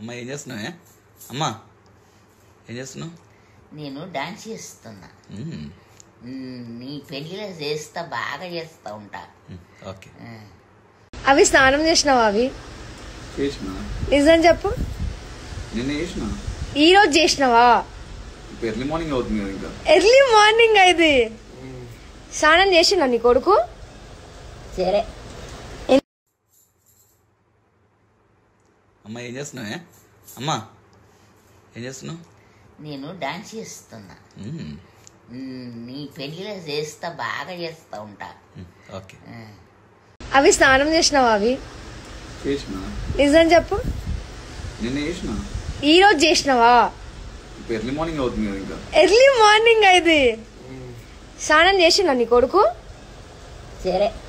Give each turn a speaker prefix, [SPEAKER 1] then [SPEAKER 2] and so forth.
[SPEAKER 1] అమ్మ ఏం చేస్తున్నావే అమ్మా ఏం చేస్తున్నావు
[SPEAKER 2] నేను డాన్స్ చేస్తున్నా
[SPEAKER 1] మ్మ్.
[SPEAKER 2] మ్, నీ పెళ్ళిలో చేస్తా బాగా చేస్తా ఉంటా
[SPEAKER 1] మ్మ్. ఓకే
[SPEAKER 2] ఆ.
[SPEAKER 3] అవి స్నానం చేసినావా అవి
[SPEAKER 4] చేసిన
[SPEAKER 3] నిజం చెప్పు
[SPEAKER 4] నిన్న చేసిన
[SPEAKER 3] ఈ రోజు చేసినావా
[SPEAKER 4] ఇప్పుడు ఎర్లీ మార్నింగ్ అవుతుంది కదా ఇంకా
[SPEAKER 3] ఎర్లీ మార్నింగ్ ఇది స్నానం చేసినా నీ కొడుకు
[SPEAKER 2] సరే
[SPEAKER 1] అమ్మ ఏం చేస్తున్నావే అమ్మా ఏం చేస్తున్నావు
[SPEAKER 2] నేను డాన్స్ చేస్తున్నా
[SPEAKER 1] మ్మ్.
[SPEAKER 2] మ్, నీ పెళ్ళిలో చేస్తా బాగా చేస్తా ఉంటా
[SPEAKER 1] మ్మ్. ఓకే
[SPEAKER 2] ఆ.
[SPEAKER 3] అవి స్నానం చేసినావా అవి
[SPEAKER 4] చేసిన
[SPEAKER 3] నిజం చెప్పు
[SPEAKER 4] నిన్న చేసిన
[SPEAKER 3] ఈ రోజు చేసినావా
[SPEAKER 4] ఇప్పుడు ఎర్లీ మార్నింగ్ అవుతుంది కదా ఇంకా
[SPEAKER 3] ఎర్లీ మార్నింగ్ ఇది స్నానం చేసినా నీ కొడుకు
[SPEAKER 2] సరే